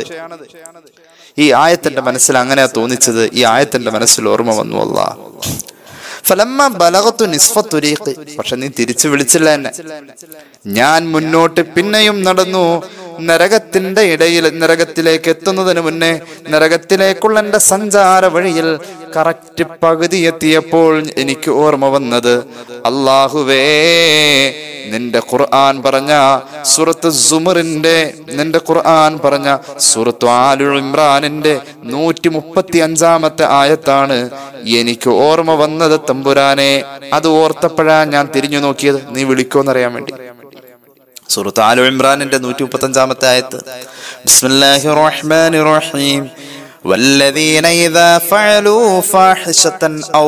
S1: ഈ ആയത്തിന്റെ മനസ്സിൽ അങ്ങനെയാ തോന്നിച്ചത് ഈ ആയത്തിന്റെ മനസ്സിൽ ഓർമ്മ വന്നു അല്ലാ ഫലമ്മ ബലകത്തു നിസ്ഫത്തുരീഖ് പക്ഷെ നീ തിരിച്ചു വിളിച്ചില്ല എന്നെ ഞാൻ മുന്നോട്ട് പിന്നെയും നടന്നു നരകത്തിന്റെ ഇടയിൽ നരകത്തിലേക്ക് എത്തുന്നതിന് മുന്നേ നരകത്തിലേക്കുള്ള എന്റെ സഞ്ചാര വഴിയിൽ കറക്റ്റ് പകുതി എത്തിയപ്പോൾ എനിക്ക് ഓർമ്മ വന്നത് അള്ളാഹുവേ നിന്റെ ഖുർആൻ പറഞ്ഞ സൂറത്ത് സുമറിന്റെ നിന്റെ ഖുർആൻ പറഞ്ഞ സൂറത്ത് ആലു ഇമ്രാനിന്റെ നൂറ്റി മുപ്പത്തി അഞ്ചാമത്തെ ആയത്താണ് എനിക്ക് ഓർമ്മ വന്നത് തമ്പുരാനെ അത് ഓർത്തപ്പോഴാ ഞാൻ തിരിഞ്ഞു നോക്കിയത് നീ വിളിക്കോന്നറിയാൻ വേണ്ടി സൂറത്ത് ആലു ഇമ്രാനിന്റെ നൂറ്റി മുപ്പത്തി അഞ്ചാമത്തെ ആയത്ത് ബിസ്മില്ലാഹി റഹ്മാനി റഹീം والذين إذا فعلوا فاحشة أو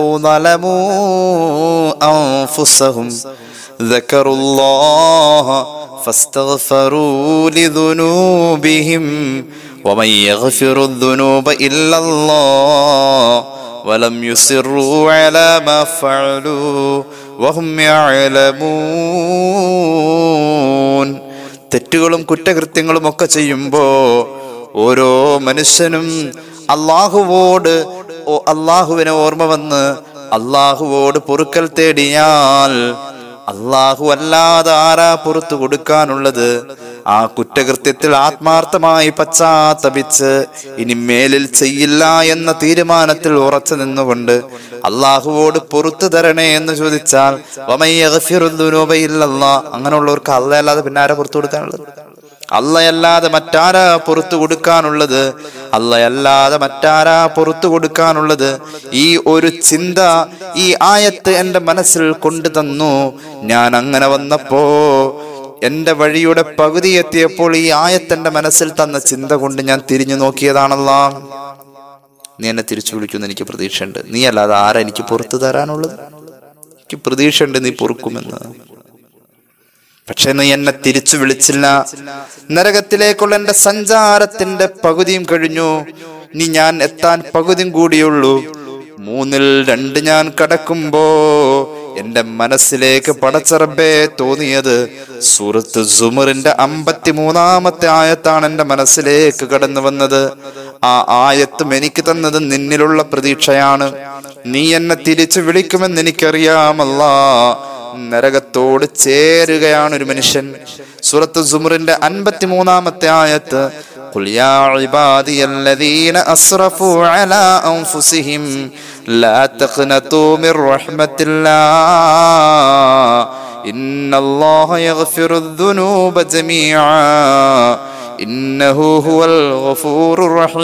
S1: ظلموا أنفسهم ذكروا الله فاستغفروا لذنوبهم ومن يغفر الذنوب إلا الله ولم يصروا على ما فعلوا وهم يعلمون തെറ്റുകളും കുറ്റകൃത്യങ്ങളും ഒക്കെ ചെയ്യുമ്പോ ഓരോ മനുഷ്യനും അള്ളാഹുവോട് ഓ- അള്ളാഹുവിനെ ഓർമ്മ വന്ന് അള്ളാഹുവോട് പൊറുക്കൽ തേടിയാൽ അള്ളാഹു അല്ലാതെ ആരാ പുറത്തു കൊടുക്കാനുള്ളത് ആ കുറ്റകൃത്യത്തിൽ ആത്മാർത്ഥമായി പശ്ചാത്തപിച്ച് ഇനി മേലിൽ ചെയ്യില്ല എന്ന തീരുമാനത്തിൽ ഉറച്ചു നിന്നുകൊണ്ട് അള്ളാഹുവോട് പൊറത്തു തരണേ എന്ന് ചോദിച്ചാൽ വമയ്യല്ലാ അങ്ങനെയുള്ളവർക്ക് അല്ലല്ലാതെ പിന്നെ ആരാ പുറത്തു കൊടുക്കാനുള്ളത് അല്ലയല്ലാതെ മറ്റാരാ പുറത്തു കൊടുക്കാനുള്ളത് അല്ലയല്ലാതെ മറ്റാരാ പുറത്തു കൊടുക്കാനുള്ളത് ഈ ഒരു ചിന്ത ഈ ആയത്ത് എൻ്റെ മനസ്സിൽ കൊണ്ടു തന്നു ഞാൻ അങ്ങനെ വന്നപ്പോ എൻ്റെ വഴിയുടെ പകുതി എത്തിയപ്പോൾ ഈ ആയത്ത് എൻ്റെ മനസ്സിൽ തന്ന ചിന്ത കൊണ്ട് ഞാൻ തിരിഞ്ഞു നോക്കിയതാണല്ലോ നീ എന്നെ തിരിച്ചു വിളിക്കുമെന്ന് എനിക്ക് പ്രതീക്ഷയുണ്ട് നീ അല്ലാതെ ആരാ എനിക്ക് പുറത്തു തരാനുള്ളത് എനിക്ക് പ്രതീക്ഷയുണ്ട് നീ പൊറുക്കുമെന്ന് പക്ഷെ നീ എന്നെ തിരിച്ചു വിളിച്ചില്ല നരകത്തിലേക്കുള്ള എന്റെ സഞ്ചാരത്തിന്റെ പകുതിയും കഴിഞ്ഞു നീ ഞാൻ എത്താൻ പകുതിയും കൂടിയുള്ളൂ മൂന്നിൽ രണ്ട് ഞാൻ കടക്കുമ്പോ എന്റെ മനസ്സിലേക്ക് പടച്ചറബേ തോന്നിയത് സൂറത്ത് സുമറിന്റെ അമ്പത്തി മൂന്നാമത്തെ ആയത്താണ് എന്റെ മനസ്സിലേക്ക് കടന്നു വന്നത് ആ ആയത്തും എനിക്ക് തന്നത് നിന്നിലുള്ള പ്രതീക്ഷയാണ് നീ എന്നെ തിരിച്ചു വിളിക്കുമെന്ന് എനിക്കറിയാമല്ലാ നരകത്തോട് ചേരുകയാണ് ഒരു മനുഷ്യൻ സൂറത്ത് സുമറിന്റെ അൻപത്തി മൂന്നാമത്തെ ആയത്ത് قل يا عبادي الذين أسرفوا على أنفسهم لا تقنطوا من رحمة الله إن الله يغفر الذنوب جميعا إنه هو الغفور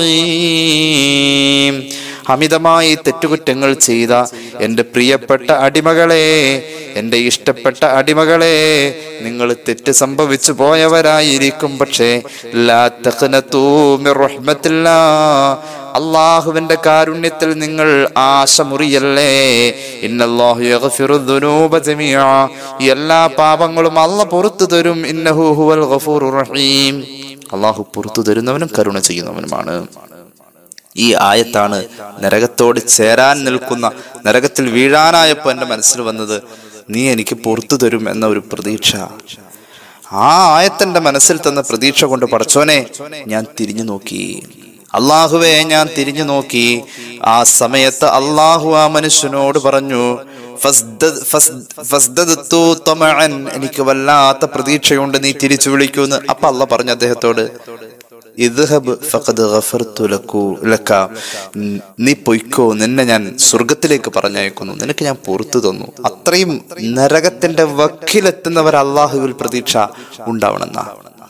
S1: الرحيم അമിതമായി തെറ്റുകുറ്റങ്ങൾ ചെയ്ത എൻ്റെ പ്രിയപ്പെട്ട അടിമകളെ എൻ്റെ ഇഷ്ടപ്പെട്ട അടിമകളെ നിങ്ങൾ തെറ്റ് സംഭവിച്ചു പോയവരായിരിക്കും പക്ഷേ ലാ തഖ്നതൂ മിർ റഹ്മത്തില്ലാ. അള്ളാഹുവിന്റെ കാരുണ്യത്തിൽ നിങ്ങൾ ആശ മുറിയല്ലേ ഇന്നല്ലാഹു യഗ്ഫിറു ദുനൂബ ജമീഅ. ഈ എല്ലാ പാപങ്ങളും അല്ല പുറത്തു തരും ഇന്നഹു ഹുവൽ ഗഫൂറുർ റഹീം അള്ളാഹു പുറത്തു തരുന്നവനും കരുണ ചെയ്യുന്നവനുമാണ് ഈ ആയത്താണ് നരകത്തോട് ചേരാൻ നിൽക്കുന്ന നരകത്തിൽ വീഴാനായപ്പോ എൻ്റെ മനസ്സിൽ വന്നത് നീ എനിക്ക് പുറത്തു തരും എന്ന ഒരു പ്രതീക്ഷ ആ ആയത്തിന്റെ മനസ്സിൽ തന്ന പ്രതീക്ഷ കൊണ്ട് പടച്ചോനെ ഞാൻ തിരിഞ്ഞു നോക്കി അള്ളാഹുവെ ഞാൻ തിരിഞ്ഞു നോക്കി ആ സമയത്ത് അള്ളാഹു ആ മനുഷ്യനോട് പറഞ്ഞു ഫസ്ദ- ഫസ്- ഫസ്ദദത്തു തമഅൻ. എനിക്ക് വല്ലാത്ത പ്രതീക്ഷയുണ്ട് നീ തിരിച്ചു വിളിക്കൂന്ന് അപ്പൊ അള്ള പറഞ്ഞു അദ്ദേഹത്തോട് ഇദ്ഹബ് ഫഖദ് ഗഫർതു ലക്കു ലക ഉം, നീ പൊയ്ക്കോ നിന്നെ ഞാൻ സ്വർഗത്തിലേക്ക് പറഞ്ഞയക്കുന്നു നിനക്ക് ഞാൻ പുറത്തു തന്നു അത്രയും നരകത്തിന്റെ വക്കിലെത്തുന്നവർ അള്ളാഹുവിൽ പ്രതീക്ഷ ഉണ്ടാവണമെന്നാ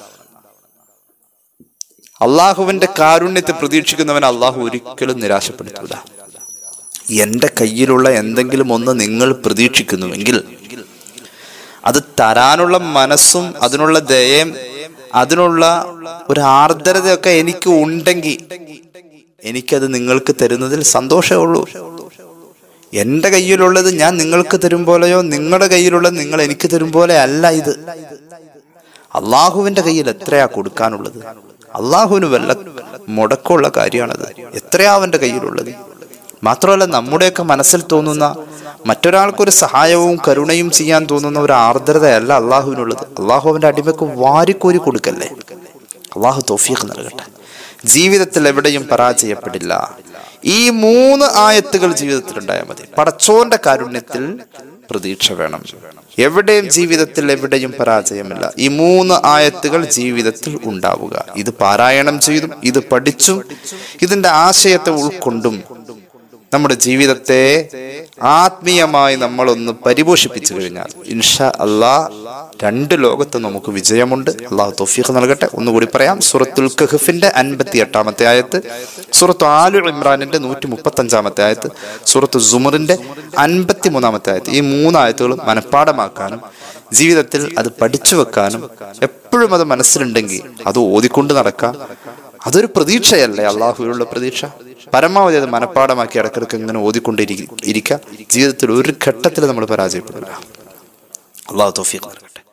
S1: അള്ളാഹുവിന്റെ കാരുണ്യത്തെ പ്രതീക്ഷിക്കുന്നവൻ അള്ളാഹു ഒരിക്കലും നിരാശപ്പെടുത്തൂല എന്റെ കയ്യിലുള്ള എന്തെങ്കിലും ഒന്ന് നിങ്ങൾ പ്രതീക്ഷിക്കുന്നുവെങ്കിൽ അത് തരാനുള്ള മനസ്സും അതിനുള്ള ദയം അതിനുള്ള ഒരു ആർദ്രതയൊക്കെ എനിക്ക് ഉണ്ടെങ്കിൽ എനിക്കത് നിങ്ങൾക്ക് തരുന്നതിൽ സന്തോഷമേ ഉള്ളൂ എന്റെ കയ്യിലുള്ളത് ഞാൻ നിങ്ങൾക്ക് തരും പോലെയോ നിങ്ങളുടെ കയ്യിലുള്ളത് നിങ്ങൾ എനിക്ക് തരും പോലെ അല്ല ഇത് അള്ളാഹുവിന്റെ കയ്യിൽ എത്രയാ കൊടുക്കാനുള്ളത് അള്ളാഹുവിന് വല്ല മുടക്കമുള്ള കാര്യമാണത് എത്രയാ അവന്റെ കയ്യിലുള്ളത് മാത്രമല്ല നമ്മുടെയൊക്കെ മനസ്സിൽ തോന്നുന്ന മറ്റൊരാൾക്കൊരു സഹായവും കരുണയും ചെയ്യാൻ തോന്നുന്ന ഒരു ആർദ്രതയല്ല അള്ളാഹുവിനുള്ളത് അള്ളാഹു അവന്റെ അടിമക്ക് വാരിക്കോരി കൊടുക്കല്ലേ അള്ളാഹു തോഫീഖ് നൽകട്ടെ ജീവിതത്തിൽ എവിടെയും പരാജയപ്പെടില്ല ഈ മൂന്ന് ആയത്തുകൾ ജീവിതത്തിൽ ഉണ്ടായാൽ മതി പടച്ചോന്റെ കാരുണ്യത്തിൽ പ്രതീക്ഷ വേണം എവിടെയും ജീവിതത്തിൽ എവിടെയും പരാജയമില്ല ഈ മൂന്ന് ആയത്തുകൾ ജീവിതത്തിൽ ഉണ്ടാവുക ഇത് പാരായണം ചെയ്തും ഇത് പഠിച്ചും ഇതിന്റെ ആശയത്തെ ഉൾക്കൊണ്ടും നമ്മുടെ ജീവിതത്തെ ആത്മീയമായി നമ്മളൊന്ന് പരിപോഷിപ്പിച്ചു കഴിഞ്ഞാൽ ഇൻഷാ അല്ലാ രണ്ട് ലോകത്ത് നമുക്ക് വിജയമുണ്ട് അള്ളാഹു തൗഫീഖ് നൽകട്ടെ ഒന്നുകൂടി പറയാം സൂറത്തുൽ കഹഫിന്റെ അൻപത്തി എട്ടാമത്തെ ആയത്ത് സൂറത്ത് ആലു ഇമ്രാനിന്റെ നൂറ്റി മുപ്പത്തി അഞ്ചാമത്തെ ആയത്ത് സൂറത്ത് സുമറിന്റെ അൻപത്തി മൂന്നാമത്തെ ആയത്ത് ഈ മൂന്ന് ആയത്തുകളും മനഃപ്പാടമാക്കാനും ജീവിതത്തിൽ അത് പഠിച്ചു വെക്കാനും എപ്പോഴും അത് മനസ്സിലുണ്ടെങ്കിൽ അത് ഓതിക്കൊണ്ട് നടക്കാം അതൊരു പ്രതീക്ഷയല്ലേ അള്ളാഹുവിലുള്ള പ്രതീക്ഷ പരമാവധി അത് മനഃപ്പാടമാക്കി ഇടക്കിടക്ക് ഇങ്ങനെ ഓതിക്കൊണ്ടിരി ഇരിക്കുക ജീവിതത്തിൽ ഒരു ഘട്ടത്തിൽ നമ്മൾ പരാജയപ്പെടില്ല അള്ളാഹു തോഫിക്ക് നൽകട്ടെ